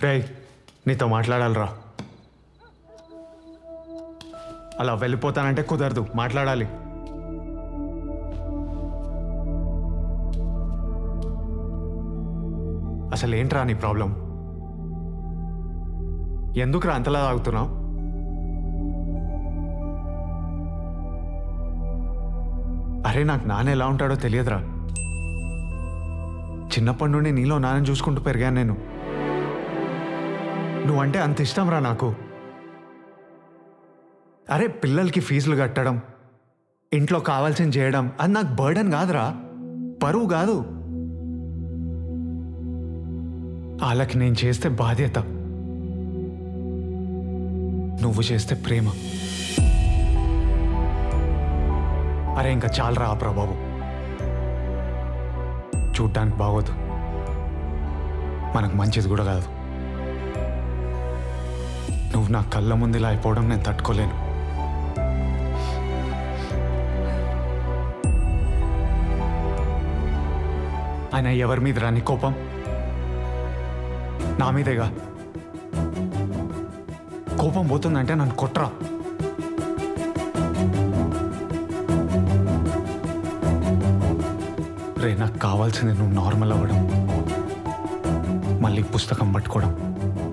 రేయ్ నీతో మాట్లాడాలిరా అలా వెళ్ళిపోతానంటే కుదరదు మాట్లాడాలి అసలు ఏంట్రా నీ ప్రాబ్లం ఎందుకురా అంతలా తాగుతున్నావు అరే నాకు నాన్న ఎలా ఉంటాడో తెలియదురా చిన్నప్పటి నుండి నీలో నాన్నని చూసుకుంటూ పెరిగాను నేను నువ్వంటే అంత ఇష్టం రా నాకు అరే పిల్లలకి ఫీజులు కట్టడం ఇంట్లో కావాల్సింది చేయడం అది నాకు బర్డన్ కాదురా బరువు కాదు వాళ్ళకి నేను చేస్తే బాధ్యత నువ్వు చేస్తే ప్రేమ అరే ఇంకా చాలరా ఆపరా బాబు చూడ్డానికి బాగోదు మనకు మంచిది కూడా కాదు నువ్వు నా కళ్ళ ముందు ఇలా అయిపోవడం నేను తట్టుకోలేను ఆయన ఎవరి మీద రాని కోపం నా మీదేగా కోపం పోతుందంటే నన్ను కొట్రా రే నాకు కావాల్సింది నువ్వు నార్మల్ అవ్వడం మళ్ళీ పుస్తకం పట్టుకోవడం